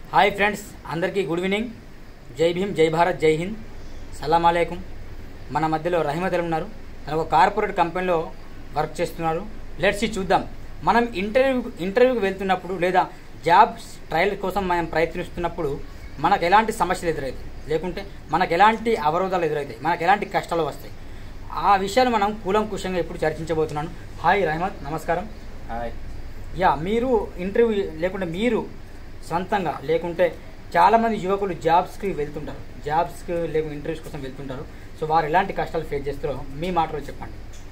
Hi friends అందరికీ good evening జై భీమ్ జై భారత్ జై హింద్ సలాం అలైకుం మన మధ్యలో రహిమతలు ఉన్నారు తన ఒక కార్పొరేట్ కంపెనీలో వర్క్ చేస్తున్నారు లెట్స్ చూద్దాం మనం ఇంటర్వ్యూ ఇంటర్వ్యూకి వెళ్తున్నప్పుడు లేదా జాబ్ ట్రయల్ కోసం మనం ప్రయత్నిస్తున్నప్పుడు మనకు ఎలాంటి సమస్యలు ఎదురవుతాయి లేకుంటే మనకు ఎలాంటి అవరోధాలు ఎదురవుతాయి మనకు ఎలాంటి కష్టాలు వస్తాయి ఆ విషయాలు మనం కూలంకుషంగా ఇప్పుడు చర్చించబోతున్నాను హాయ్ రహమత్ నమస్కారం హాయ్ యా మీరు ఇంటర్వ్యూ లేకుంటే మీరు సొంతంగా లేకుంటే చాలామంది యువకులు జాబ్స్కి వెళ్తుంటారు జాబ్స్కి లేకుంటే ఇంటర్వ్యూస్ కోసం వెళ్తుంటారు సో వారు ఎలాంటి కష్టాలు ఫేస్ చేస్తారో మీ మాటలో చెప్పండి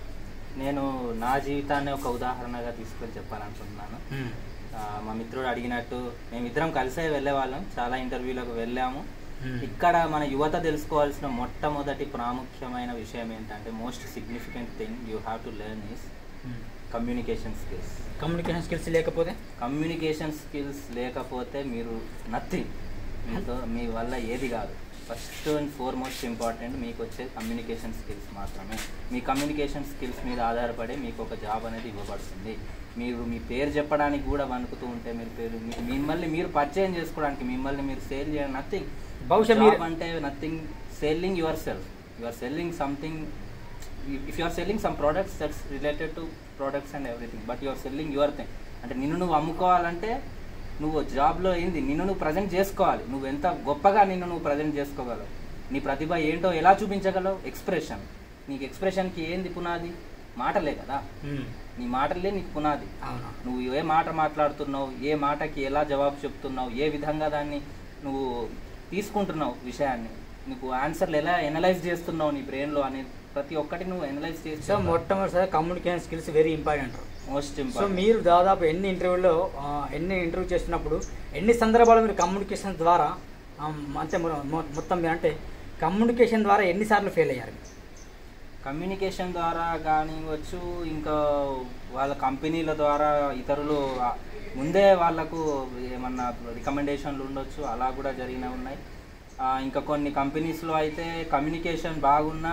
నేను నా జీవితాన్ని ఒక ఉదాహరణగా తీసుకొని చెప్పాలనుకుంటున్నాను ఆ, మా మిత్రుడు అడిగినట్టు మేమిద్దరం కలిసే వెళ్ళేవాళ్ళం చాలా ఇంటర్వ్యూలకు వెళ్ళాము Hmm. ఇక్కడ మన యువత తెలుసుకోవాల్సిన మొట్టమొదటి ప్రాముఖ్యమైన విషయం ఏంటంటే most significant thing you have to learn is communication skills communication skills లేకపోతే కమ్యూనికేషన్ స్కిల్స్ లేకపోతే మీరు నథింగ్ మీతో మీ వల్ల ఏది కాదు ఫస్ట్ అండ్ ఫోర్మోస్ట్ ఇంపార్టెంట్ మీకు వచ్చే కమ్యూనికేషన్ స్కిల్స్ మాత్రమే మీ కమ్యూనికేషన్ స్కిల్స్ మీద ఆధారపడి మీకు ఒక జాబ్ అనేది ఇవ్వబడుతుంది మీరు మీ పేరు చెప్పడానికి కూడా వణుకుతూ ఉంటే మీరు పేరు మీ- మిమ్మల్ని మీరు పరిచయం చేసుకోవడానికి మిమ్మల్ని మీరు సేల్ చేయడం నథింగ్ బహుశా మీరు- జాబ్ అంటే nothing selling yourself you are selling something if you are selling some products that's related to products and everything but you are selling your thing అంటే నిన్ను నువ్వు అమ్ముకోవాలంటే నువ్వు జాబ్లో ఏంది నిన్ను నువ్వు ప్రజెంట్ చేసుకోవాలి నువ్వు ఎంత గొప్పగా నిన్ను నువ్వు ప్రజెంట్ చేసుకోగలవు నీ ప్రతిభ ఏంటో ఎలా చూపించగలవు ఎక్స్ప్రెషన్ నీకు ఎక్స్ప్రెషన్కి ఏంది పునాది మాటలే కదా నీ మాటలే నీకు పునాది అవునా నువ్వు ఏ మాట మాట్లాడుతున్నావు ఏ మాటకి ఎలా జవాబు చెప్తున్నావు ఏ విధంగా దాన్ని నువ్వు తీసుకుంటున్నావు విషయాన్ని నువ్వు ఆన్సర్లు ఎలా ఎనలైజ్ చేస్తున్నావు నీ బ్రెయిన్లో అనే ప్రతి ఒక్కటి నువ్వు ఎనలైజ్ సో చేసి మొట్టమొదటిసారి communication skills very important most so important మీరు దాదాపు ఎన్ని ఇంటర్వ్యూలో ఆ, ఎన్ని ఇంటర్వ్యూ చేస్తున్నప్పుడు ఎన్ని సందర్భాలు మీరు కమ్యూనికేషన్ ద్వారా ఆ, అంటే మొ- మొ- మొత్తం మీరు అంటే కమ్యూనికేషన్ ద్వారా ఎన్నిసార్లు ఫెయిల్ అయ్యారు మీరు? కమ్యూనికేషన్ ద్వారా కానివచ్చు ఇంకా వాళ్ళ కంపెనీల ద్వారా ఇతరులు ఆ, ముందే వాళ్ళకు ఏమన్నా రికమెండేషన్లు ఉండొచ్చు అలా కూడా జరిగినవి ఉన్నాయి ఆ, ఇంకా కొన్ని కంపెనీస్లో అయితే కమ్యూనికేషన్ బాగున్నా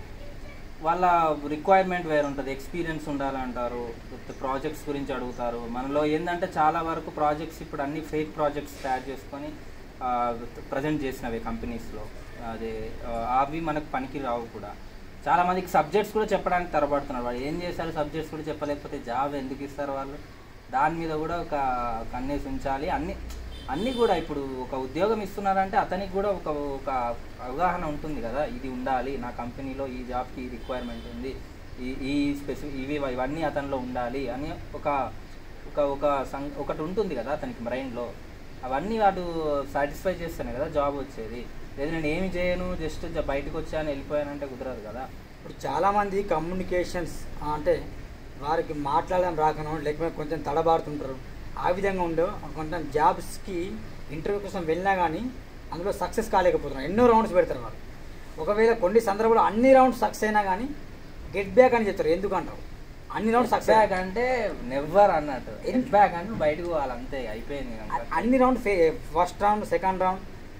వాళ్ళ రిక్వైర్మెంట్ వేరు ఉంటుంది ఎక్స్పీరియన్స్ ఉండాలంటారు ప్రాజెక్ట్స్ గురించి అడుగుతారు మనలో ఏంటంటే చాలా వరకు ప్రాజెక్ట్స్ ఇప్పుడు అన్ని ఫేక్ ప్రాజెక్ట్స్ తయారు చేసుకొని ప్రజెంట్ చేసినవి కంపెనీస్లో అదే ఆ, అవి మనకు పనికి రావు కూడా చాలా మందికి సబ్జెక్ట్స్ కూడా చెప్పడానికి తరబడుతున్నారు వాళ్ళు ఏం చేశారు సబ్జెక్ట్స్ కూడా చెప్పలేకపోతే జాబ్ ఎందుకు ఇస్తారు వాళ్ళు దాని మీద కూడా ఒక కన్నేసి ఉంచాలి అన్ని అన్నీ కూడా ఇప్పుడు ఒక ఉద్యోగం ఇస్తున్నారంటే అతనికి కూడా ఒక ఒక అవగాహన ఉంటుంది కదా ఇది ఉండాలి నా కంపెనీలో ఈ జాబ్కి ఈ రిక్వైర్మెంట్ ఉంది ఈ ఈ స్పెసిఫిక్ ఇవి ఇవన్నీ అతనిలో ఉండాలి అని ఒక ఒక ఒక సం ఒకటి ఉంటుంది కదా అతనికి మైండ్లో అవన్నీ వాడు సాటిస్ఫై చేస్తేనే కదా జాబ్ వచ్చేది లేదు నేను ఏమి చేయను జస్ట్ బయటకు వచ్చాను వెళ్ళిపోయానంటే కుదరదు కదా ఇప్పుడు చాలామంది కమ్యూనికేషన్స్ అంటే వారికి మాట్లాడడం రాకనో లేకపోతే కొంచెం తడబారుతుంటారు ఆ విధంగా ఉండే కొంచెం జాబ్స్కి ఇంటర్వ్యూ కోసం వెళ్ళినా కానీ అందులో సక్సెస్ కాలేకపోతున్నారు ఎన్నో రౌండ్స్ పెడతారు వాళ్ళు ఒకవేళ కొన్ని సందర్భాలు అన్ని రౌండ్స్ సక్సెస్ అయినా కానీ గెట్ బ్యాక్ అని చెప్తారు ఎందుకంటారు అన్ని రౌండ్స్ సక్సెస్ బ్యాక్ అంటే నెవర్ అన్నట్టు ఎట్ బ్యాక్ అంటే బయటకు పోవాలి అంతే అయిపోయింది ఇంకా. అన్ని round first round second round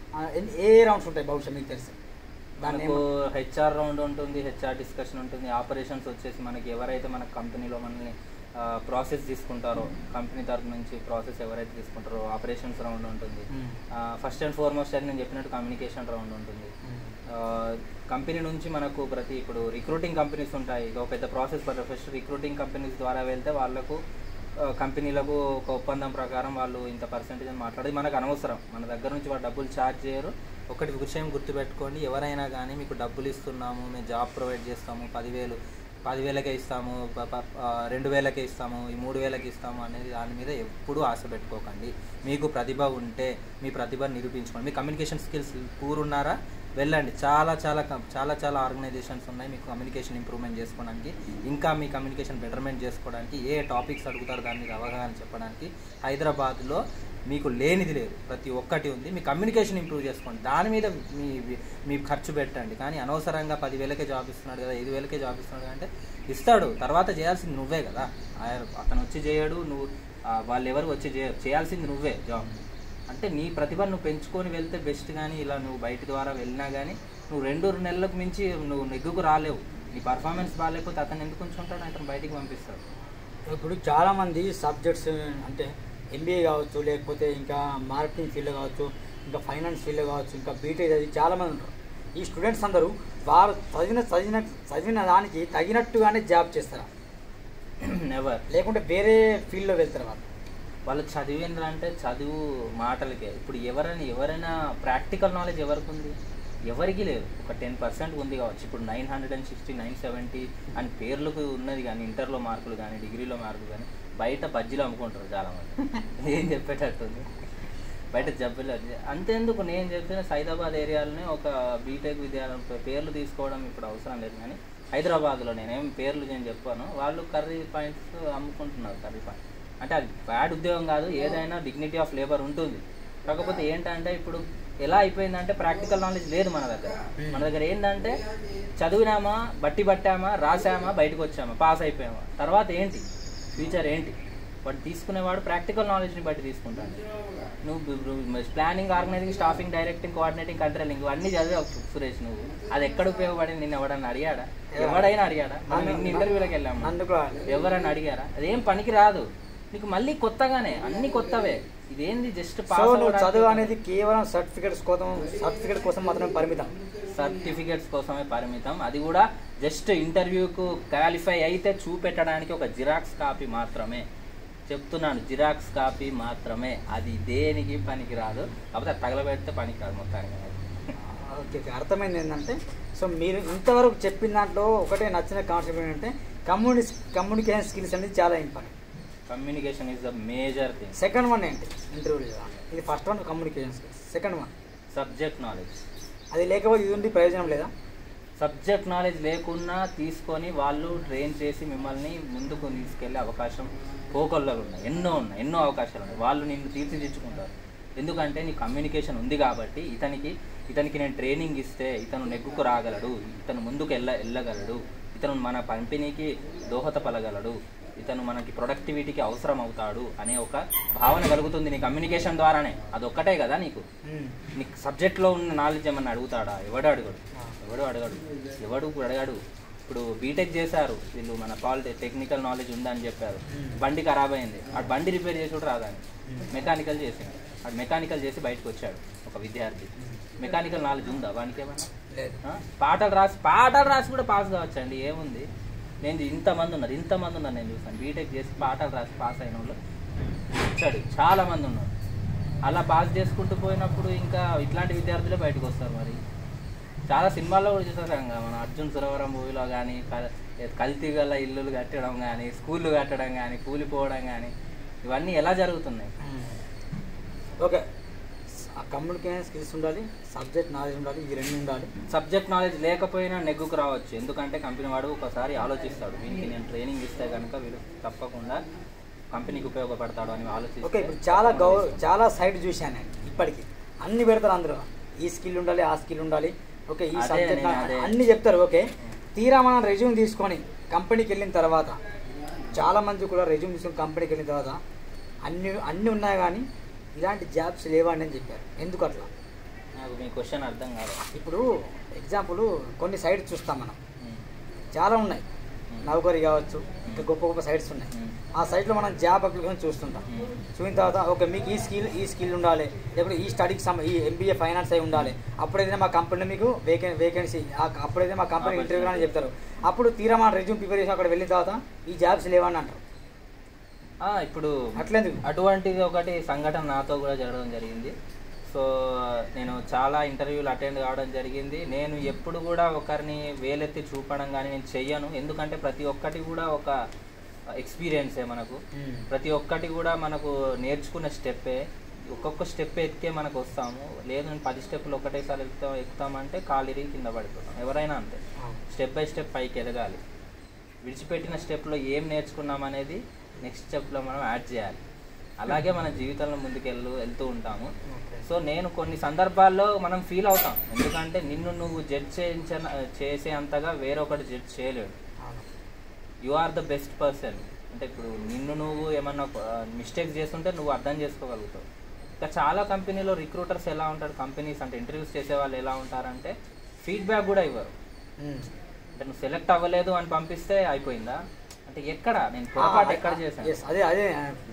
ఏ రౌండ్స్ ఉంటాయి బహుశా మీకు తెలుసు దాన్ని మనకు హెచ్ఆర్ రౌండ్ ఉంటుంది హెచ్ఆర్ డిస్కషన్ ఉంటుంది ఆపరేషన్స్ వచ్చేసి మనకి ఎవరైతే మన కంపెనీలో మనల్ని ప్రాసెస్ తీసుకుంటారో కంపెనీ తరపు నుంచి ప్రాసెస్ ఎవరైతే తీసుకుంటారో ఆపరేషన్స్ రౌండ్ ఉంటుంది Hmm. ఫస్ట్ అండ్ ఫార్మోస్ట్ అయితే నేను చెప్పినట్టు కమ్యూనికేషన్ రౌండ్ ఉంటుంది కంపెనీ నుంచి మనకు ప్రతి ఇప్పుడు రిక్రూటింగ్ కంపెనీస్ ఉంటాయి ఇది ఒక పెద్ద ప్రాసెస్ ఫస్ట్ రిక్రూటింగ్ కంపెనీస్ ద్వారా వెళ్తే వాళ్ళకు ఆ, కంపెనీలకు ఒక ఒప్పందం ప్రకారం వాళ్ళు ఇంత పర్సెంటేజ్ అని మాట్లాడేది మనకు అనవసరం మన దగ్గర నుంచి వాళ్ళు డబ్బులు ఛార్జ్ చేయరు ఒకటి విషయం గుర్తుపెట్టుకోండి ఎవరైనా కానీ మీకు డబ్బులు ఇస్తున్నాము మేము జాబ్ ప్రొవైడ్ చేస్తాము పదివేలు పదివేలకే ఇస్తాము ప- ప- ఆ, రెండు వేలకే ఇస్తాము ఈ మూడు వేలకి ఇస్తాము అనేది దాని మీద ఎప్పుడూ ఆశ పెట్టుకోకండి మీకు ప్రతిభ ఉంటే మీ ప్రతిభ నిరూపించుకోండి మీ కమ్యూనికేషన్ స్కిల్స్ పూర్ ఉన్నారా వెళ్ళండి చాలా చాలా కం- చాలా చాలా ఆర్గనైజేషన్స్ ఉన్నాయి మీకు కమ్యూనికేషన్ ఇంప్రూవ్మెంట్ చేసుకోవడానికి ఇంకా మీ కమ్యూనికేషన్ బెటర్మెంట్ చేసుకోవడానికి ఏ టాపిక్స్ అడుగుతారో దాని మీద అవగాహన చెప్పడానికి హైదరాబాద్లో మీకు లేనిది లేదు ప్రతి ఒక్కటి ఉంది మీ కమ్యూనికేషన్ ఇంప్రూవ్ చేసుకోండి దాని మీద మీ మీ ఖర్చు పెట్టండి కానీ అనవసరంగా పదివేలకే జాబ్ ఇస్తున్నాడు కదా ఐదు వేలకే జాబ్ ఇస్తున్నాడు అంటే ఇస్తాడు తర్వాత చేయాల్సింది నువ్వే కదా ఆయన- అతను వచ్చి చేయడు నువ్వు ఆ, వాళ్ళు ఎవరు వచ్చి చేయరు చేయాల్సింది నువ్వే జాబ్ అంటే నీ ప్రతిభను నువ్వు పెంచుకొని వెళ్తే బెస్ట్ కానీ ఇలా నువ్వు బయట ద్వారా వెళ్ళినా కానీ నువ్వు రెండు నెలలకు మించి నువ్వు నెగ్గుకు రాలేవు నీ పర్ఫార్మెన్స్ బాగాలేకపోతే అతను ఎందుకు ఉంచుకుంటాడు అతను బయటికి పంపిస్తాడు ఇప్పుడు చాలామంది సబ్జెక్ట్స్ అంటే ఎంబీఏ కావచ్చు లేకపోతే ఇంకా మార్కెటింగ్ ఫీల్డ్ కావచ్చు ఇంకా ఫైనాన్స్ ఫీల్డ్ కావచ్చు ఇంకా బీటెక్ చదివి చాలామంది ఉంటారు ఈ స్టూడెంట్స్ అందరూ వారు చదివిన చదివిన చదివిన దానికి తగినట్టుగానే జాబ్ చేస్తారా నెవర్ లేకుంటే వేరే ఫీల్డ్లో వెళ్తారు వాళ్ళు వాళ్ళు చదివిండ్రంటే చదువు మాటలకే ఇప్పుడు ఎవరైనా ఎవరైనా ప్రాక్టికల్ నాలెడ్జ్ ఎవరికి ఉంది ఎవరికి లేదు ఒక టెన్ పర్సెంట్ ఉంది కావచ్చు ఇప్పుడు nine hundred and sixty nine seventy అని పేర్లకు ఉన్నది కానీ ఇంటర్లో మార్కులు కానీ డిగ్రీలో మార్కులు కానీ బయట బజ్జీలు అమ్ముకుంటారు చాలామంది ఏం చెప్పేటట్టుంది బయట జబ్బులు అది- అంతేందుకు నేను చెప్పిన సైదాబాద్ ఏరియాలోనే ఒక బీటెక్ విద్యాలయం పే- పేర్లు తీసుకోవడం ఇప్పుడు అవసరం లేదు కానీ హైదరాబాద్లో నేనేం పేర్లు నేను చెప్పాను వాళ్ళు కర్రీ పాయింట్స్ అమ్ముకుంటున్నారు కర్రీ పాయింట్ అంటే అది బ్యాడ్ ఉద్యోగం కాదు ఏదైనా డిగ్నిటీ ఆఫ్ లేబర్ ఉంటుంది కాకపోతే ఏంటంటే ఇప్పుడు ఎలా అయిపోయిందంటే ప్రాక్టికల్ నాలెడ్జ్ లేదు మన దగ్గర మన దగ్గర ఏంటంటే చదివినామా బట్టి పట్టామా రాసామా బయటకు వచ్చామా పాస్ అయిపోయామా తర్వాత ఏంటి ఫ్యూచర్ ఏంటి వాడు తీసుకునేవాడు ప్రాక్టికల్ నాలెడ్జ్ని బట్టి తీసుకుంటాడు నువ్వు planning organizing staffing directing coordinating controlling ఇవన్నీ చదివావు సురేష్ నువ్వు అది ఎక్కడ ఉపయోగపడింది నిన్ను ఎవడన్నా అడిగాడా ఎవడైనా అడిగాడా మనం ఇన్ని ఇంటర్వ్యూలకు వెళ్ళాము నన్ను కూడా ఎవరైనా అడిగారా అదేం పనికి రాదు నీకు మళ్ళీ కొత్తగానే అన్ని కొత్తవే ఇదేంది జస్ట్ సో నువ్వు చదువు అనేది కేవలం సర్టిఫికేట్స్ కోసం సర్టిఫికేట్ కోసం మాత్రమే పరిమితం సర్టిఫికేట్స్ కోసమే పరిమితం అది కూడా జస్ట్ ఇంటర్వ్యూకు క్వాలిఫై అయితే చూపెట్టడానికి ఒక జిరాక్స్ కాపీ మాత్రమే చెప్తున్నాను జిరాక్స్ కాపీ మాత్రమే అది దేనికి పనికి రాదు కాకపోతే అది తగలబెడితే పనికి రాదు మొత్తానికి ఓకే ఓకే అర్థమైంది ఏంటంటే సో మీరు ఇంతవరకు చెప్పిన దాంట్లో ఒకటే నచ్చిన కాన్సెప్ట్ ఏంటంటే కమ్యూని కమ్యూనికేషన్ స్కిల్స్ అనేది చాలా important communication is the major thing second one ఏంటి ఇంటర్వ్యూలో ఇది first one communication skills second one subject knowledge అది లేకపోతే ఇది ఉండి ప్రయోజనం లేదా సబ్జెక్ట్ నాలెడ్జ్ లేకున్నా తీసుకొని వాళ్ళు ట్రైన్ చేసి మిమ్మల్ని ముందుకు తీసుకెళ్లే అవకాశం పోకొల్లలు ఉన్నాయి ఎన్నో ఉన్నాయి ఎన్నో అవకాశాలు ఉన్నాయి వాళ్ళు నిన్ను తీర్చిదిద్దుకుంటారు ఎందుకంటే నీ కమ్యూనికేషన్ ఉంది కాబట్టి ఇతనికి ఇతనికి నేను ట్రైనింగ్ ఇస్తే ఇతను నెగ్గుకు రాగలడు ఇతను ముందుకు వెళ్ళ వెళ్ళగలడు ఇతను మన కంపెనీకి దోహదపడగలడు ఇతను మనకి ప్రొడక్టివిటీకి అవసరం అవుతాడు అనే ఒక భావన కలుగుతుంది నీ కమ్యూనికేషన్ ద్వారానే అదొక్కటే కదా నీకు నీకు సబ్జెక్ట్లో ఉన్న నాలెడ్జ్ ఏమన్నా అడుగుతాడా ఎవడు అడగడు ఎవడు అడగడు ఎవడు కూడా అడగాడు ఇప్పుడు బీటెక్ చేశారు వీళ్ళు మన పాలిటి టెక్నికల్ నాలెడ్జ్ ఉందని చెప్పారు Hmm. బండి ఖరాబ్ అయింది ఆ బండి రిపేర్ చేసి కూడా రాదని మెకానికల్ చేసింది ఆ మెకానికల్ చేసి బయటకు వచ్చాడు ఒక విద్యార్థి మెకానికల్ నాలెడ్జ్ ఉందా వానికి ఏమన్నా లేదు ఆ? పాటలు రాసి పాటలు రాసి కూడా పాస్ కావచ్చు అండి ఏముంది నేను ఇంతమంది ఉన్నారు ఇంతమంది ఉన్నారు నేను చూసాను బీటెక్ చేసి పాటలు రాసి పాస్ అయిన వాళ్ళు వచ్చాడు చాలా మంది ఉన్నారు అలా పాస్ చేసుకుంటూ పోయినప్పుడు ఇంకా ఇట్లాంటి విద్యార్థులే బయటకు వస్తారు మరి చాలా సినిమాల్లో కూడా చూసాం కదా మన అర్జున్ సురవరం మూవీలో కానీ కల్తీ గల ఇల్లులు కట్టడం కానీ స్కూళ్ళు కట్టడం కానీ కూలిపోవడం కానీ ఇవన్నీ ఎలా జరుగుతున్నాయి ఓకే ఆ కమ్యూనికేషన్ స్కిల్స్ ఉండాలి సబ్జెక్ట్ నాలెడ్జ్ ఉండాలి ఇవి రెండు ఉండాలి సబ్జెక్ట్ నాలెడ్జ్ లేకపోయినా నెగ్గుకు రావచ్చు ఎందుకంటే కంపెనీ వాడు ఒకసారి ఆలోచిస్తాడు వీనికి నేను ట్రైనింగ్ ఇస్తే కనుక వీడు తప్పకుండా కంపెనీకి ఉపయోగపడతాడు అని ఓకే ఆలోచిస్తే ఇప్పుడు చాలా గౌ చాలా సైట్ చూశాను నేను ఇప్పటికి అన్ని పెడతారు అందులో ఈ స్కిల్ ఉండాలి ఆ స్కిల్ ఉండాలి ఓకే ఈ అదే సబ్జెక్ట్ నేను అదే. అన్ని చెప్తారు ఓకే తీరా మనం రెజ్యూమ్ తీసుకొని కంపెనీకి వెళ్ళిన తర్వాత చాలా మంది కూడా రెజ్యూమ్ తీసుకొని కంపెనీకి వెళ్ళిన తర్వాత అన్ని అన్ని ఉన్నాయి కానీ ఇలాంటి జాబ్స్ లేవండి అని చెప్పారు ఎందుకు అట్లా నాకు మీ క్వశ్చన్ అర్థం కాదు ఇప్పుడు ఎగ్జాంపుల్ కొన్ని సైట్స్ చూస్తాం మనం చాలా ఉన్నాయి నౌకరీ కావచ్చు ఇంకా గొప్ప గొప్ప సైట్స్ ఉన్నాయి ఆ సైట్లో మనం జాబ్ అప్లికేషన్ చూస్తుంటాం చూసిన తర్వాత ఓకే మీకు ఈ స్కిల్ ఈ స్కిల్ ఉండాలి లేకపోతే ఈ స్టడీకి సంబ ఈ ఎంబీఏ ఫైనాన్స్ అయి ఉండాలి అప్పుడైతే మా కంపెనీ మీకు వేకె వేకెన్సీ అప్పుడైతే మా కంపెనీ ఇంటర్వ్యూ అని చెప్తారు అప్పుడు తీరా మన రెజ్యూమ్ ప్రిపేర్ చేసి అక్కడ వెళ్ళిన తర్వాత ఈ జాబ్స్ లేవని అంటారు ఆ, ఇప్పుడు అట్లెందుకు అటువంటిది ఒకటి సంఘటన నాతో కూడా జరగడం జరిగింది సో నేను చాలా ఇంటర్వ్యూలు అటెండ్ కావడం జరిగింది నేను ఎప్పుడు కూడా ఒకరిని వేలెత్తి చూపడం కానీ నేను చెయ్యను ఎందుకంటే ప్రతి ఒక్కటి కూడా ఒక ఎక్స్పీరియన్సే మనకు ప్రతి ఒక్కటి కూడా మనకు నేర్చుకున్న స్టెప్పే ఒక్కొక్క స్టెప్ ఎక్కితే మనకు వస్తాము లేదు నేను పది స్టెప్పులు ఒకటేసారి ఎక్కుతాం ఎక్కుతామంటే కాలు ఇరిగి కింద పడిపోతాం ఎవరైనా అంతే స్టెప్ బై స్టెప్ పైకి ఎదగాలి విడిచిపెట్టిన స్టెప్లో ఏం నేర్చుకున్నాం అనేది నెక్స్ట్ స్టెప్లో మనం యాడ్ చేయాలి అలాగే మన జీవితంలో ముందుకెళ్ళు వెళ్తూ ఉంటాము సో నేను కొన్ని సందర్భాల్లో మనం ఫీల్ అవుతాం ఎందుకంటే నిన్ను నువ్వు జడ్జ్ చేయించ చేసే అంతగా వేరొకటి జడ్జ్ చేయలేడు you are the best person అంటే ఇప్పుడు నిన్ను నువ్వు ఏమన్నా మిస్టేక్స్ చేస్తుంటే నువ్వు అర్థం చేసుకోగలుగుతావు ఇంకా చాలా కంపెనీలో రిక్రూటర్స్ ఎలా ఉంటారు కంపెనీస్ అంటే ఇంటర్వ్యూస్ చేసే వాళ్ళు ఎలా ఉంటారంటే ఫీడ్బ్యాక్ కూడా ఇవ్వరు అంటే నువ్వు సెలెక్ట్ అవ్వలేదు అని పంపిస్తే అయిపోయిందా అంటే ఎక్కడ నేను పొరపాటు ఎక్కడ చేశాను Yes, అదే అదే అంటున్నా. మ్మ్.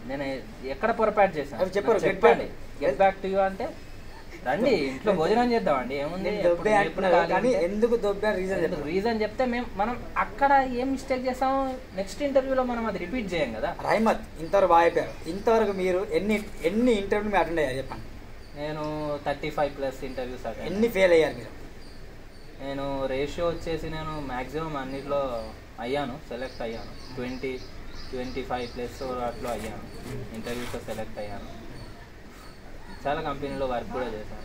నేను ఎక్కడ పొరపాటు చేశాను అవి చెప్పరు, నాకు get చెప్పండి back. Get back to you అంటే రండి ఇంట్లో భోజనం చేద్దామండి ఏముంది నేను ఎప్పుడు- దొబ్బే ఎప్పుడు అంటున్నాను ఖాళీ కానీ ఉంటే- ఎందుకు దొబ్బే రీజన్ ఎందుకు చెప్పండి రీజన్ చెప్తే మేము మనం అక్కడ ఏం మిస్టేక్ చేస్తామో నెక్స్ట్ ఇంటర్వ్యూలో మనం అది రిపీట్ చేయం కదా రహమత్ ఇంతవరకు బాగా అయిపోయారు ఇంతవరకు మీరు ఎన్ని ఎన్ని ఇంటర్వ్యూ మీరు అటెండ్ అయ్యారు చెప్పండి నేను thirty five plus interviews attend ఎన్ని ఫెయిల్ అయ్యారు మీరు నేను రేషియో వచ్చేసి నేను మ్యాక్సిమం అన్నిట్లో అయ్యాను సెలెక్ట్ అయ్యాను ట్వంటీ ట్వంటీ ఫైవ్ ప్లస్ అట్లా అయ్యాను ఇంటర్వ్యూస్లో సెలెక్ట్ అయ్యాను చాలా కంపెనీలో వర్క్ కూడా చేశాను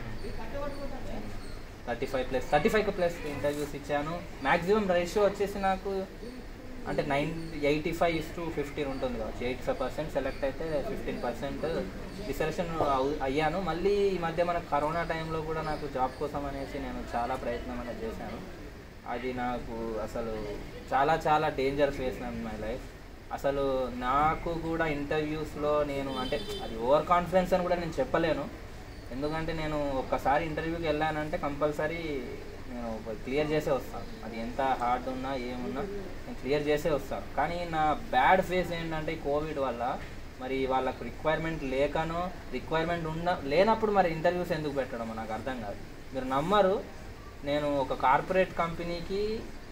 thirty five plus thirty five plus interviews ఇచ్చాను మ్యాక్సిమం రేషియో వచ్చేసి నాకు అంటే nine eighty five is to fifteen ఉంటుంది కావచ్చు ఎయిటీ ఫైవ్ పర్సెంట్ సెలెక్ట్ అయితే ఫిఫ్టీన్ పర్సెంట్ డిసెలక్షన్ అయ్యాను మళ్ళీ ఈ మధ్య మనకు కరోనా టైంలో కూడా నాకు జాబ్ కోసం అనేసి నేను చాలా ప్రయత్నం అనేది చేశాను అది నాకు అసలు చాలా చాలా danger face in my life అసలు నాకు కూడా ఇంటర్వ్యూస్లో నేను అంటే అది ఓవర్ కాన్ఫిడెన్స్ అని కూడా నేను చెప్పలేను ఎందుకంటే నేను ఒక్కసారి ఇంటర్వ్యూకి వెళ్ళానంటే కంపల్సరీ నేను క్లియర్ చేసే వస్తాను అది ఎంత హార్డ్ ఉన్నా ఏమున్నా నేను క్లియర్ చేసే వస్తాను కానీ నా బ్యాడ్ ఫేస్ ఏంటంటే ఈ కోవిడ్ వల్ల మరి వాళ్ళకు రిక్వైర్మెంట్ లేకనో రిక్వైర్మెంట్ ఉన్న లేనప్పుడు మరి ఇంటర్వ్యూస్ ఎందుకు పెట్టడం నాకు అర్థం కాదు మీరు నమ్మరు నేను ఒక కార్పొరేట్ కంపెనీకి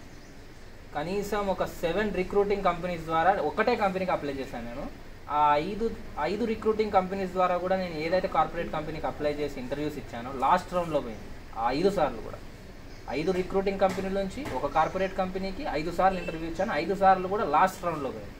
కనీసం ఒక సెవెన్ రిక్రూటింగ్ కంపెనీస్ ద్వారా ఒకటే కంపెనీకి అప్లై చేశాను నేను ఆ ఐదు ఐదు రిక్రూటింగ్ కంపెనీస్ ద్వారా కూడా నేను ఏదైతే కార్పొరేట్ కంపెనీకి అప్లై చేసి ఇంటర్వ్యూస్ ఇచ్చానో లాస్ట్ రౌండ్లో పోయింది ఆ ఐదు సార్లు కూడా ఐదు రిక్రూటింగ్ కంపెనీల నుంచి ఒక కార్పొరేట్ కంపెనీకి ఐదు సార్లు ఇంటర్వ్యూ ఇచ్చాను ఐదు సార్లు కూడా లాస్ట్ రౌండ్లో పోయింది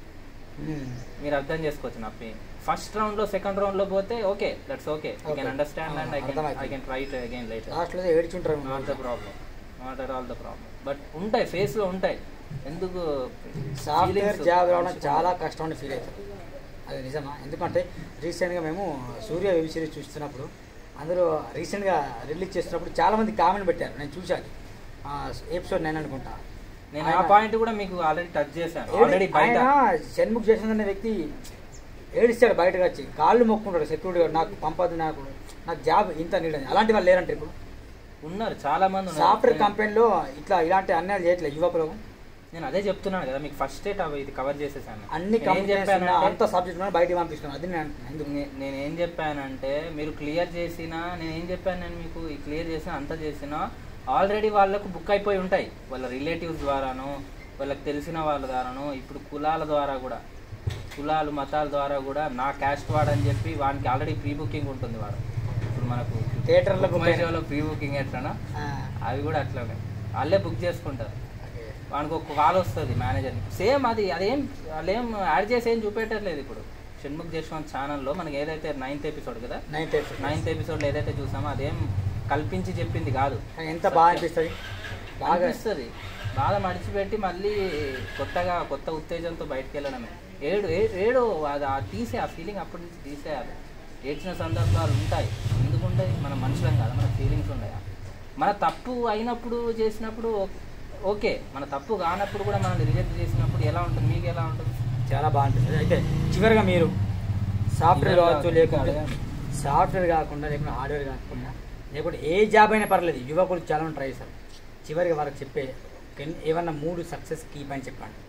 మీరు అర్థం చేసుకోవచ్చు నా పెయిన్ ఫస్ట్ రౌండ్లో సెకండ్ రౌండ్లో పోతే okay that's okay I Okay. Can understand and I can అర్థమవుతుంది. I can try it again later లాస్ట్లో ఏడ్చుంటారు not the problem not at all the problem but ఉంటాయి ఫేస్లో ఉంటాయి ఎందుకు సాఫ్ట్వేర్ feelings జాబ్ రావడం మనిషికి చాలా ఉంటాయి. కష్టం అని ఫీల్ అవుతారు అది నిజమా ఎందుకంటే రీసెంట్గా మేము సూర్య వెబ్ సిరీస్ చూస్తున్నప్పుడు అందరూ రీసెంట్గా రిలీజ్ చేస్తున్నప్పుడు చాలా మంది కామెంట్ పెట్టారు నేను చూశాను ఎపిసోడ్ నేను అనుకుంటా నేను ఆ ఆయన- పాయింట్ కూడా మీకు ఆల్రెడీ టచ్ చేశాను ఏడి- ఆల్రెడీ బయట ఆయన షణ్ముఖ్ జయచంద్ అనే వ్యక్తి ఏడిస్తాడు బయటకు వచ్చి కాళ్ళు మొక్కుంటాడు సెక్యూరిటీ గార్డ్ నాకు పంపదు నాకు నాకు జాబ్ ఇంత నీడని అలాంటి వాళ్ళు లేరంటే ఇప్పుడు ఉన్నారు చాలా మంది ఉన్నారు. సాఫ్ట్వేర్ నేను- కంపెనీలో ఇట్లా ఇలాంటి అన్యాయాలు చేయట్లేదు యువకులు నేను అదే చెప్తున్నాను కదా మీకు ఫస్ట్ డేట్ అవి ఇది కవర్ చేసేసాను అన్ని నేను ఏం కంపెనీస్ చెప్పానంటే అంత సబ్జెక్ట్ బయటకు పంపిస్తున్నాను అది నేను అంటున్నాను. ఎందుకు నే- నేను ఏం చెప్పానంటే మీరు క్లియర్ చేసినా నేను ఏం చెప్పాను నేను మీకు ఈ క్లియర్ చేసిన అంత చేసినా ఆల్రెడీ వాళ్ళకు బుక్ అయిపోయి ఉంటాయి వాళ్ళ రిలేటివ్స్ ద్వారానో వాళ్ళకి తెలిసిన వాళ్ళ ద్వారానో ఇప్పుడు కులాల ద్వారా కూడా కులాలు మతాల ద్వారా కూడా నా క్యాస్ట్ వాడని చెప్పి వానికి ఆల్రెడీ ప్రీ బుకింగ్ ఉంటుంది వాడు ఇప్పుడు మనకు థియేటర్లో book అయిన- షోలో ప్రీ బుకింగ్ ఎట్లనా ఆ, అవి కూడా అట్లనే వాళ్ళే బుక్ చేసుకుంటారు ఓకే. వానికి ఒక కాల్ వస్తుంది మేనేజర్కి సేమ్ అది అదేం వాళ్ళేం యాడ్ చేసి ఏం చూపెట్టట్లేదు ఇప్పుడు షణ్ముఖ్ జశ్వంత్ ఛానల్లో మనకి ఏదైతే నైన్త్ ఎపిసోడ్ కదా నైన్త్ ఎపిసోడ్. నైన్త్ ఎపిసోడ్లో ఏదైతే చూసామో అదేం కల్పించి చెప్పింది కాదు కానీ ఎంత బాగా అనిపిస్తుంది బాగా అనిపిస్తుంది బాధ మడిచిపెట్టి మళ్ళీ కొత్తగా కొత్త ఉత్తేజంతో బయటకు వెళ్ళడమే ఏడు ఏ- ఏడు అది ఆ తీసే ఆ ఫీలింగ్ అప్పటి నుంచి తీసేయాలి ఏడ్చిన సందర్భాలు ఉంటాయి ఎందుకుంటాయి మన మనుషులం కాదు మన ఫీలింగ్స్ ఉన్నాయి మన తప్పు అయినప్పుడు చేసినప్పుడు ఓ- ఓకే మన తప్పు కానప్పుడు కూడా మనల్ని రిజెక్ట్ చేసినప్పుడు ఎలా ఉంటుంది మీకు ఎలా ఉంటుంది చాలా బాగుంటుంది అయితే చివరిగా మీరు సాఫ్ట్వేర్ చివరిగా కావచ్చు లేకుంటే అడగండి. సాఫ్ట్వేర్ కాకుండా లేకుంటే హార్డ్వేర్ కాకుండా లేకుంటే ఏ జాబ్ అయినా పర్లేదు యువకులు చాలా మంది ట్రై చేస్తారు చివరిగా వారికి చెప్పే ఎన్- ఏమన్నా మూడు సక్సెస్ కీ పని చెప్పండి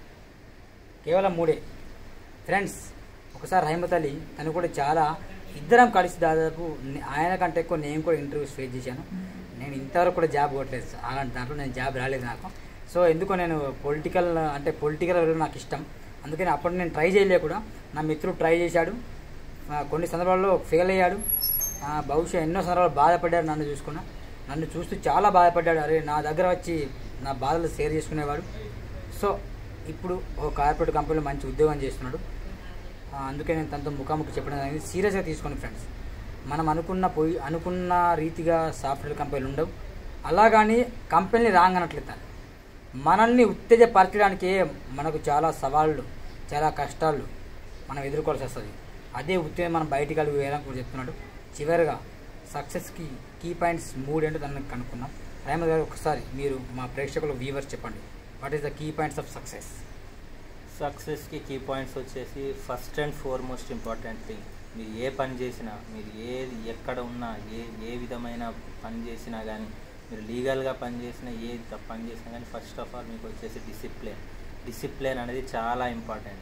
కేవలం మూడే ఫ్రెండ్స్ ఒకసారి రహమత్ అలీ తను కూడా చాలా ఇద్దరం కలిసి దాదాపు నే- ఆయన కంటే ఎక్కువ నేను కూడా ఇంటర్వ్యూస్ ఫేస్ చేశాను నేను ఇంతవరకు కూడా జాబ్ కొట్టలేదు అలాంటి దాంట్లో నేను జాబ్ రాలేదు నాకు సో ఎందుకో నేను పొలిటికల్ అంటే పొలిటికల్ నాకు ఇష్టం అందుకని అప్పుడు నేను ట్రై చేయలే కూడా నా మిత్రుడు ట్రై చేశాడు ఆ, కొన్ని సందర్భాల్లో ఫెయిల్ అయ్యాడు ఆ, బహుశా ఎన్నో సందర్భాలు బాధపడ్డాడు నన్ను చూసుకున్నా నన్ను చూస్తూ చాలా బాధపడ్డాడు అరే నా దగ్గర వచ్చి నా బాధలు షేర్ చేసుకునేవాడు సో ఇప్పుడు ఒక కార్పొరేట్ కంపెనీలో మంచి ఉద్యోగం చేస్తున్నాడు ఆ, అందుకే నేను తనతో ముఖాముఖి చెప్పడం అనేది సీరియస్గా తీసుకోండి ఫ్రెండ్స్ మనం అనుకున్న పోయి అనుకున్న రీతిగా సాఫ్ట్వేర్ కంపెనీలు ఉండవు అలాగని కంపెనీ రాంగ్ అనట్లేదు మనల్ని ఉత్తేజపరచడానికే మనకు చాలా సవాళ్ళు చాలా కష్టాలు మనం ఎదుర్కోవాల్సి వస్తుంది అదే ఉత్తేజం మనం బయటికి అడుగు వేయాలని కూడా చెప్తున్నాడు చివరిగా సక్సెస్కి కీ పాయింట్స్ మూడేంటో దాన్ని కనుక్కున్నాం రేమద్ గారు ఒకసారి మీరు మా ప్రేక్షకులు వ్యూవర్స్ చెప్పండి what is the key points of success సక్సెస్కి కీ పాయింట్స్ వచ్చేసి first and foremost important thing మీరు ఏ పని చేసినా మీరు ఏది ఎక్కడ ఉన్నా ఏ ఏ విధమైన పని చేసినా కానీ మీరు లీగల్గా పని చేసినా ఏ త- పని చేసినా కానీ ఫస్ట్ ఆఫ్ ఆల్ మీకు వచ్చేసి డిసిప్లిన్ డిసిప్లిన్ అనేది చాలా ఇంపార్టెంట్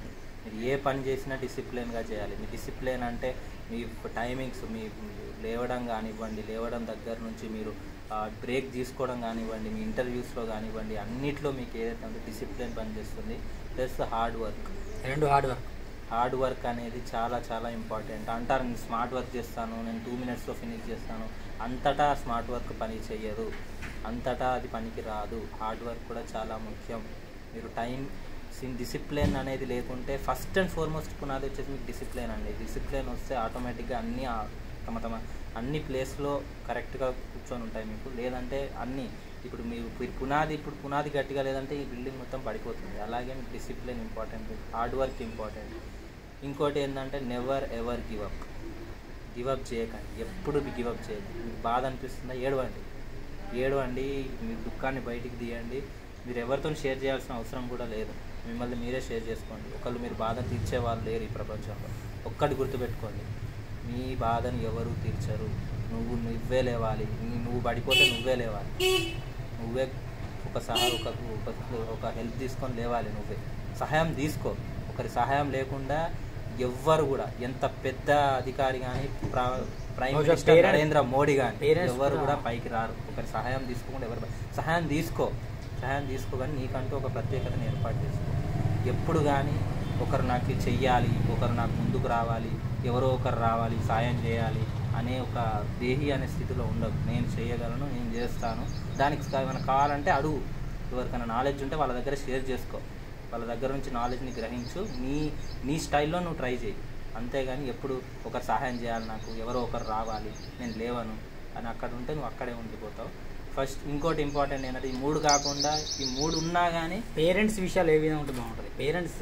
మీరు ఏ పని చేసినా డిసిప్లిన్గా చేయాలి మీ డిసిప్లిన్ అంటే మీ టైమింగ్స్ మీ లేవడం కానివ్వండి లేవడం దగ్గర నుంచి మీరు బ్రేక్ తీసుకోవడం కానివ్వండి మీ ఇంటర్వ్యూస్లో కానివ్వండి అన్నిట్లో మీకు ఏదైతే ఉందో డిసిప్లిన్ పనిచేస్తుంది ప్లస్ హార్డ్ వర్క్ రెండు హార్డ్ వర్క్ హార్డ్ వర్క్ అనేది చాలా చాలా ఇంపార్టెంట్ అంటారు నేను స్మార్ట్ వర్క్ చేస్తాను నేను టూ మినిట్స్లో ఫినిష్ చేస్తాను అంతటా స్మార్ట్ వర్క్ పని చేయదు అంతటా అది పనికి రాదు హార్డ్ వర్క్ కూడా చాలా ముఖ్యం మీరు టైం డిసిప్లిన్ అనేది లేకుంటే ఫస్ట్ అండ్ ఫార్మోస్ట్ పునాది వచ్చేసి మీకు డిసిప్లిన్ అండి డిసిప్లిన్ వస్తే ఆటోమేటిక్గా అన్నీ ఆ- తమ తమ అన్ని ప్లేస్లో కరెక్ట్గా కూర్చొని ఉంటాయి మీకు లేదంటే అన్నీ ఇప్పుడు మీరు పు- పునాది ఇప్పుడు పునాది గట్టిగా లేదంటే ఈ బిల్డింగ్ మొత్తం పడిపోతుంది అలాగే మీకు discipline important hard work important ఇంకోటి ఏంటంటే never ever give up give up చేయకండి ఎప్పుడు గివ్ అప్ చేయకండి మీకు బాధ అనిపిస్తుందా ఏడవండి ఏడవండి మీ దుఃఖాన్ని బయటికి తీయండి మీరు ఎవరితో షేర్ చేయాల్సిన అవసరం కూడా లేదు మిమ్మల్ని మీరే షేర్ చేసుకోండి ఒకళ్ళు మీరు బాధ తీర్చే వాళ్ళు లేరు ఈ ప్రపంచంలో ఒక్కటి గుర్తుపెట్టుకోండి మీ బాధను ఎవరు తీర్చరు నువ్వు నువ్వే లేవాలి నీ- నువ్వు పడిపోతే నువ్వే లేవాలి నువ్వే ఒక సహా ఒక ఒక- ఒక హెల్ప్ తీసుకొని లేవాలి నువ్వే సహాయం తీసుకో ఒకరి సహాయం లేకుండా ఎవ్వరు కూడా ఎంత పెద్ద అధికారి కానీ ప్రైమ్ బహుశా మినిస్టర్ parents- నరేంద్ర మోడీ కానీ parents ఎవరు కూడా- కూడా పైకి రారు ఒకరి సహాయం తీసుకోకుండా ఎవరు పై- సహాయం తీసుకో సహాయం తీసుకో కానీ నీకంటూ ఒక ప్రత్యేకతను ఏర్పాటు చేసుకో ఎప్పుడు కానీ ఒకరు నాకు ఇది చెయ్యాలి ఒకరు నాకు ముందుకు రావాలి ఎవరో ఒకరు రావాలి సాయం చేయాలి అనే ఒక దేహి అనే స్థితిలో ఉండదు నేను చేయగలను నేను చేస్తాను దానికి ఏమైనా కావాలంటే అడుగు ఎవరికైనా నాలెడ్జ్ ఉంటే వాళ్ళ దగ్గర షేర్ చేసుకో వాళ్ళ దగ్గర నుంచి నాలెడ్జ్ని గ్రహించు నీ నీ స్టైల్లో నువ్వు ట్రై చేయి అంతేగాని ఎప్పుడు ఒకరు సహాయం చేయాలి నాకు ఎవరో ఒకరు రావాలి నేను లేవను అని అక్కడ ఉంటే నువ్వు అక్కడే ఉండిపోతావు ఫస్ట్ ఇంకోటి ఇంపార్టెంట్ ఏంటంటే ఈ మూడు కాకుండా ఈ మూడు ఉన్నా కానీ పేరెంట్స్ విషయాలు ఏ విధంగా ఉంటే బాగుంటుంది పేరెంట్స్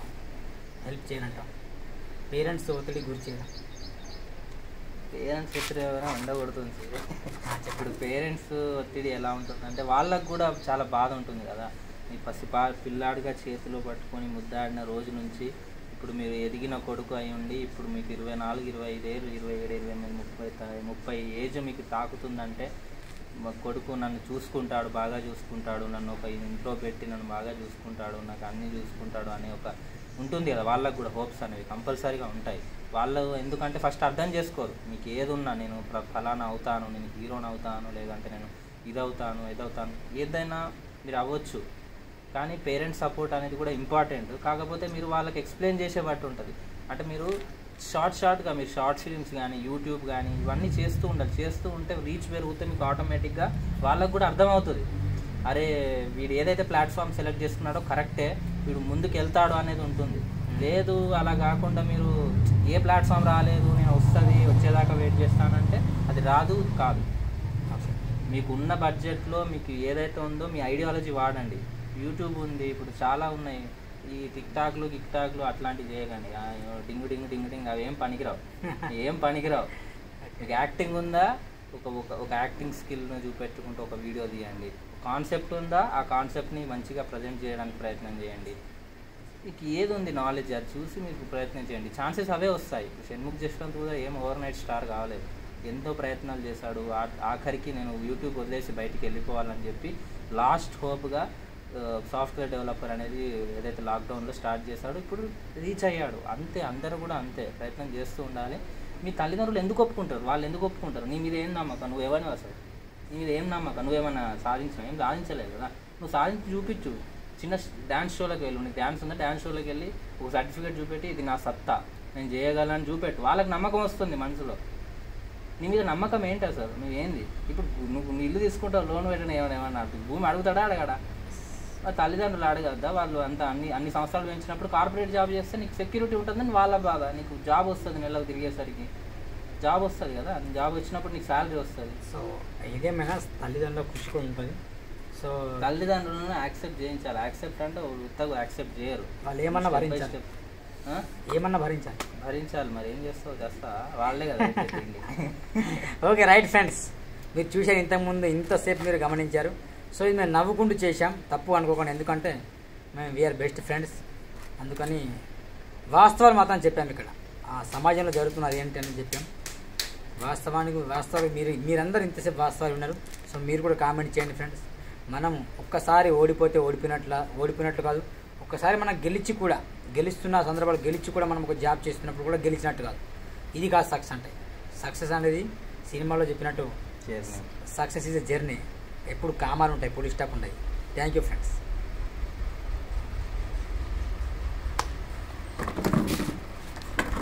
హెల్ప్ చేయనంటాం పేరెంట్స్ ఒత్తిడి గురి చేయడం పేరెంట్స్ ఒత్తిడి ఎవరైనా ఉండకూడుతుంది ఇప్పుడు పేరెంట్స్ ఒత్తిడి ఎలా ఉంటుంది అంటే వాళ్ళకు కూడా చాలా బాధ ఉంటుంది కదా మీ పసి పా పిల్లాడిగా చేతిలో పట్టుకొని ముద్దాడిన రోజు నుంచి ఇప్పుడు మీరు ఎదిగిన కొడుకు అయి ఉండి ఇప్పుడు మీకు ఇరవై నాలుగు ఇరవై ఐదు ఏళ్ళు ఇరవై ఏడు ఇరవై ఎనిమిది ముప్పై త- ముప్పై ఏజ్ మీకు తాకుతుందంటే మా కొడుకు నన్ను చూసుకుంటాడు బాగా చూసుకుంటాడు నన్ను ఒక ఇంట్లో పెట్టి నన్ను బాగా చూసుకుంటాడు నాకు అన్నీ చూసుకుంటాడు అనే ఒక ఉంటుంది కదా వాళ్ళకు కూడా హోప్స్ అనేవి కంపల్సరీగా ఉంటాయి వాళ్ళు ఎందుకంటే ఫస్ట్ అర్థం చేసుకోరు మీకు ఏది ఉన్నా నేను ప్ర- ఫలానా అవుతాను నేను హీరోని అవుతాను లేదంటే నేను ఇది అవుతాను ఇది అవుతాను ఏదైనా మీరు అవ్వచ్చు కానీ పేరెంట్స్ సపోర్ట్ అనేది కూడా ఇంపార్టెంట్ కాకపోతే మీరు వాళ్ళకి ఎక్స్ప్లెయిన్ చేసే బట్టి ఉంటుంది అంటే మీరు షార్ట్ షార్ట్గా మీరు షార్ట్ ఫిల్మ్స్ కానీ యూట్యూబ్ కానీ ఇవన్నీ చేస్తూ ఉండాలి చేస్తూ ఉంటే రీచ్ పెరిగితే మీకు ఆటోమేటిక్గా వాళ్ళకు కూడా అర్థమవుతుంది అరే వీడు ఏదైతే ప్లాట్ఫామ్ సెలెక్ట్ చేసుకున్నాడో కరెక్టే వీడు ముందుకు వెళ్తాడు అనేది ఉంటుంది లేదు అలా కాకుండా మీరు ఏ ప్లాట్ఫామ్ రాలేదు నేను వస్తుంది వచ్చేదాకా వెయిట్ చేస్తానంటే అది రాదు కాదు మీకు ఉన్న బడ్జెట్లో మీకు ఏదైతే ఉందో మీ ఐడియాలజీ వాడండి యూట్యూబ్ ఉంది ఇప్పుడు చాలా ఉన్నాయి ఈ టిక్ టాక్లు గిక్ టాక్లు అట్లాంటివి చేయకండి ఆ, డింగు డింగు డింగు డింగ్ అవి ఏం పనికిరావు ఏం పనికిరావు మీకు యాక్టింగ్ ఉందా ఒక ఒక ఒక యాక్టింగ్ స్కిల్ను చూపెట్టుకుంటూ ఒక వీడియో తీయండి కాన్సెప్ట్ ఉందా ఆ కాన్సెప్ట్ని మంచిగా ప్రజెంట్ చేయడానికి ప్రయత్నం చేయండి మీకు ఏది ఉంది నాలెడ్జ్ అది చూసి మీకు ప్రయత్నం చేయండి ఛాన్సెస్ అవే వస్తాయి షణ్ముఖ్ జశ్వంత్ కూడా ఏం ఓవర్ నైట్ స్టార్ కావలేదు ఎంతో ప్రయత్నాలు చేశాడు ఆ- ఆఖరికి నేను యూట్యూబ్ వదిలేసి బయటికి వెళ్ళిపోవాలని చెప్పి లాస్ట్ హోప్గా సాఫ్ట్వేర్ డెవలపర్ అనేది ఏదైతే లాక్డౌన్లో స్టార్ట్ చేశాడో ఇప్పుడు రీచ్ అయ్యాడు అంతే అందరూ కూడా అంతే ప్రయత్నం చేస్తూ ఉండాలి మీ తల్లిదండ్రులు ఎందుకు ఒప్పుకుంటారు వాళ్ళు ఎందుకు ఒప్పుకుంటారు నీ మీద ఏం నమ్మకం నువ్వు ఎవరిని అసలు నీ మీద ఏం నమ్మకం నువ్వేమన్నా సాధించినావు ఏం సాధించలేదు కదా నువ్వు సాధించి చూపించు చిన్న డ్యాన్స్ షోలోకి వెళ్ళు నీకు డ్యాన్స్ ఉందా డ్యాన్స్ షోలోకి వెళ్ళి ఒక సర్టిఫికేట్ చూపెట్టి ఇది నా సత్తా నేను చేయగలను చూపెట్టు వాళ్ళకి నమ్మకం వస్తుంది మనసులో నీ మీద నమ్మకం ఏంటి అసలు నువ్వేంది ఇప్పుడు నువ్వు నీ ఇల్లు తీసుకుంటావు లోన్ పెట్టిన ఏమైనా ఏమన్నా భూమి అడుగుతాడా అడగాడా మా తల్లిదండ్రులు అడగద్దా వాళ్ళు అంత అన్ని అన్ని సంవత్సరాలు పెంచినప్పుడు కార్పొరేట్ జాబ్ చేస్తే నీకు సెక్యూరిటీ ఉంటుందని వాళ్ళ బాధ నీకు జాబ్ వస్తుంది నెలకు తిరిగేసరికి జాబ్ వస్తుంది కదా జాబ్ వచ్చినప్పుడు నీకు శాలరీ వస్తుంది సో ఇదేమైనా తల్లిదండ్రుల కృషి కూడా ఉంటుంది సో తల్లిదండ్రులను యాక్సెప్ట్ చేయించాలి యాక్సెప్ట్ అంటే ఉత్తగా యాక్సెప్ట్ చేయరు వాళ్ళు ఏమన్నా Step by భరించాలి step. ఆ? ఏమన్నా భరించాలి భరించాలి మరి ఏం చేస్తావు చేస్తా వాళ్ళే కదా పెట్టింది. ఓకే రైట్ ఫ్రెండ్స్ మీరు చూశారు ఇంతకుముందు ఇంతసేపు మీరు గమనించారు సో ఇది మేము నవ్వుకుంటూ చేశాం తప్పు అనుకోకండి ఎందుకంటే మేము వీఆర్ బెస్ట్ ఫ్రెండ్స్ అందుకని వాస్తవాలు మాత్రం చెప్పాము ఇక్కడ ఆ సమాజంలో జరుగుతున్నది ఏంటి అని చెప్పాం వాస్తవానికి వాస్తవాలు మీరు మీరందరూ ఇంతసేపు వాస్తవాలు ఉన్నారు సో మీరు కూడా కామెంట్ చేయండి ఫ్రెండ్స్ మనం ఒక్కసారి ఓడిపోతే ఓడిపోయినట్ల ఓడిపోయినట్లు కాదు ఒక్కసారి మనం గెలిచి కూడా గెలుస్తున్న సందర్భాలు గెలిచి కూడా మనం ఒక జాబ్ చేస్తున్నప్పుడు కూడా గెలిచినట్టు కాదు ఇది కాదు సక్సెస్ అంటే సక్సెస్ అనేది సినిమాలో చెప్పినట్టు journey success is a journey ఎప్పుడు కామాలు ఉంటాయి ఎప్పుడు స్టాప్ ఉంటాయి థ్యాంక్ యూ ఫ్రెండ్స్